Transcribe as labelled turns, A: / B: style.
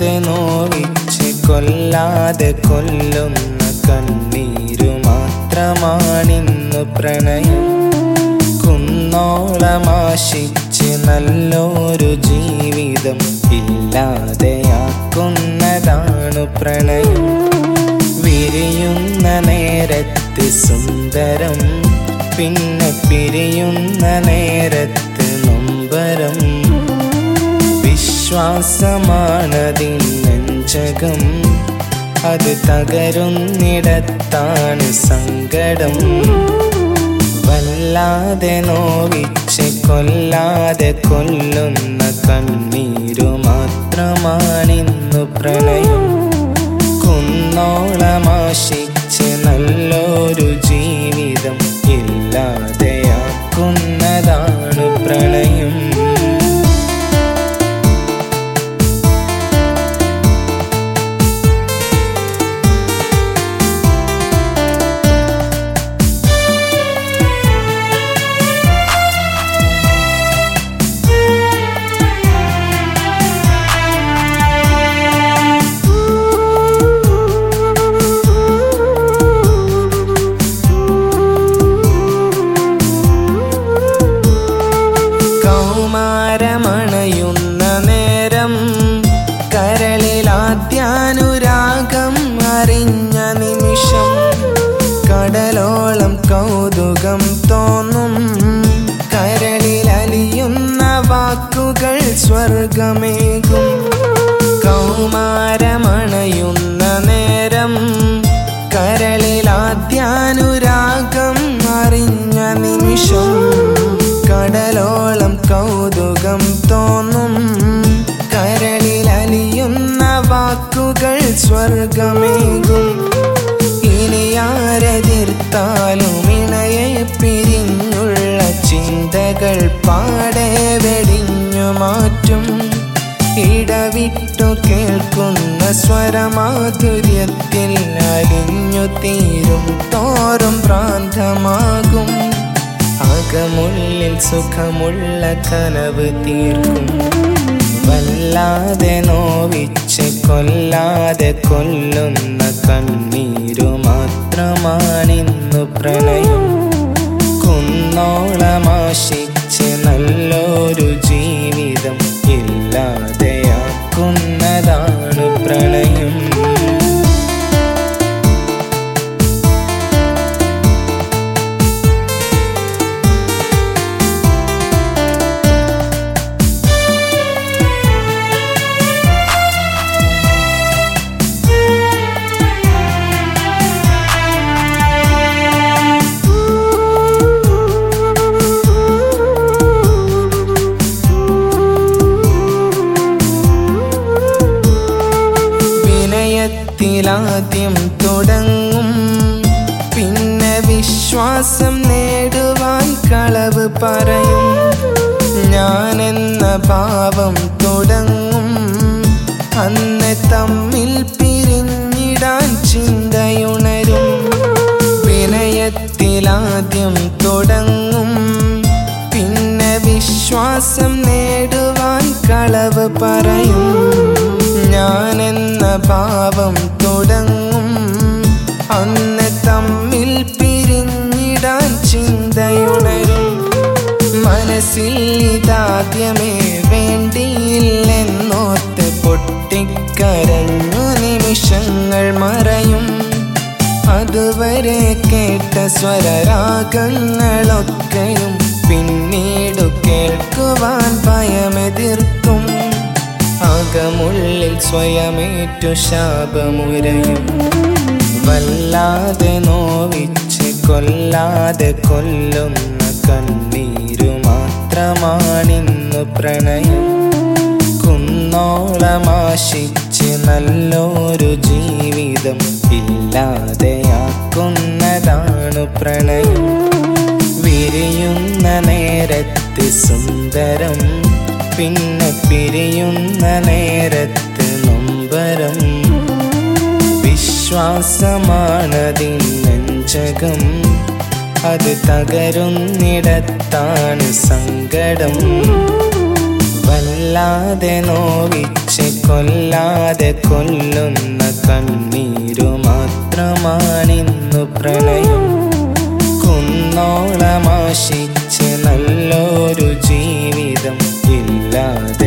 A: വല്ലാതെ നോവിച്ച് കൊല്ലാതെ കൊല്ലുന്ന കണ്ണീരു മാത്രമാണിന്നു പ്രണയം കുന്നോളമാശിച്ച് നല്ലൊരു ജീവിതം ഇല്ലാതെയാക്കുന്നതാണ് പ്രണയം വിരിയുന്ന നേരത്ത് സുന്ദരം പിന്നെ പിരിയുന്ന നേരത്ത് നൊമ്പരം വിശ്വാസമാണതിൻ നെഞ്ചകം അത് തകരുന്നിടത്താണ് സങ്കടം വല്ലാതെ നോവിച്ച് കൊല്ലാതെ കൊല്ലുന്ന കണ്ണീരു മാത്രമാണിന്നു പ്രണയം കുന്നോളമാശിച്ച് നല്ലൊരു ജീവിതം ഇല്ലാതെയാക്കുന്നതാണ് പ്രണയം കൗമാരമണയുന്ന നേരം കരളിലാദ്യാനുരാഗം അറിഞ്ഞ നിമിഷം കടലോളം കൗതുകം തോന്നും കരളിലലിയുന്ന വാക്കുകൾ സ്വർഗമേകും കൗമാരമണയുന്ന നേരം കരളിലാദ്യാനുരാഗം അറിഞ്ഞ നിമിഷം കടലോളം കൗതുകം തോന്നും കരളിലലിയുന്ന വാക്കുകൾ സ്വർഗമേകും ഇനി ആരെതിർത്താലും ഇണയെ പിരിഞ്ഞുള്ള ചിന്തകൾ പാടെ വെടിഞ്ഞു മാറ്റും ഇടവിട്ടു കേൾക്കുന്ന സ്വരമാധുര്യത്തിൽ അലിഞ്ഞു തീരും തോറും ഭ്രാന്തമാകും അകമുള്ളിൽ സുഖമുള്ള കനവ് തീർക്കും വല്ലാതെ നോവിച്ച് കൊല്ലാതെ കൊല്ലുന്ന കണ്ണീരു മാത്രമാണിന്നു പ്രണയം കുന്നോളമാശിച്ച് നല്ലൊരു ജീവിതം ഇല്ലാതെയാക്കുന്നതാണ് പ്രണയം വിനയത്തിലാദ്യം തുടങ്ങും പിന്നെ വിശ്വാസം നേടുവാൻ കളവ് പറയും ഞാനെന്ന ഭാവം തുടങ്ങും അന്ന് തമ്മിൽ പിരിഞ്ഞിടാൻ ചിന്തയുണരും വിനയത്തിലാദ്യം തുടങ്ങും പിന്നെ വിശ്വാസം നേടുവാൻ കളവ് പറയും ഞാനെന്ന ഭാവം തുടങ്ങും അന്ന് തമ്മിൽ പിരിഞ്ഞിടാൻ ചിന്തയുണരും മനസ്സിൽ ഇതാദ്യമേ വേണ്ടിയില്ലെന്നോർത്ത് പൊട്ടിക്കരഞ്ഞു നിമിഷങ്ങൾ മറയും അതുവരെ കേട്ട സ്വരരാഗങ്ങളൊക്കെയും പിന്നീടു കേൾക്കുവാൻ ഭയമെതിർക്കും അകമുള്ളിൽ സ്വയമേറ്റു ശാപമുരയും വല്ലാതെ നോവിച്ച് കൊല്ലാതെ കൊല്ലുന്ന കണ്ണീരു മാത്രമാണിന്നു പ്രണയം കുന്നോളമാശിച്ച് നല്ലൊരു ജീവിതം ഇല്ലാതെയാക്കുന്നതാണ് പ്രണയം വിരിയുന്ന നേരത്ത് സുന്ദരം പിന്നെ പിരിയുന്ന നേരത്ത് നൊമ്പരം വിശ്വാസമാണതിൻ നെഞ്ചകം അത് തകരുന്നിടത്താണ് സങ്കടം വല്ലാതെ നോവിച്ച് പക്ഷെ കൊല്ലാതെ കൊല്ലുന്ന കണ്ണീരു മാത്രമാണിന്നു പ്രണയം കുന്നോളമാശിച്ച് നല്ലൊരു ജീവിതം ഇല്ലാതെ